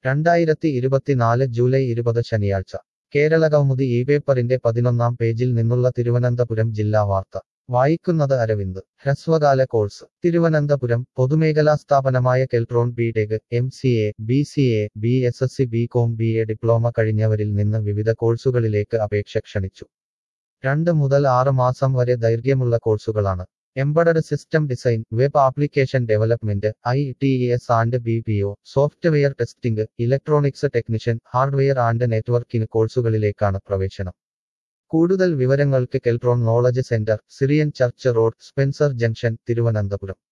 രണ്ടായിരത്തി ഇരുപത്തിനാല് ജൂലൈ ഇരുപത് ശനിയാഴ്ച കേരള കൗമുദി ഈ പേപ്പറിന്റെ പതിനൊന്നാം പേജിൽ നിന്നുള്ള തിരുവനന്തപുരം ജില്ലാ വാർത്ത വായിക്കുന്നത് അരവിന്ദ് ഹ്രസ്വകാല കോഴ്സ് തിരുവനന്തപുരം പൊതുമേഖലാ സ്ഥാപനമായ Keltron B tech M C A B C A B S S C B com B A diploma കഴിഞ്ഞവരിൽ നിന്ന് വിവിധ കോഴ്സുകളിലേക്ക് അപേക്ഷ ക്ഷണിച്ചു രണ്ട് മുതൽ ആറ് മാസം വരെ ദൈർഘ്യമുള്ള കോഴ്സുകളാണ് embedded system design web application development I T S and B P O software testing electronics technician hardware and networking കോഴ്സുകളിലേക്കാണ് പ്രവേശനം കൂടുതൽ വിവരങ്ങൾക്ക് Keltron knowledge centre Syrian church road Spencer junction Thiruvananthapuram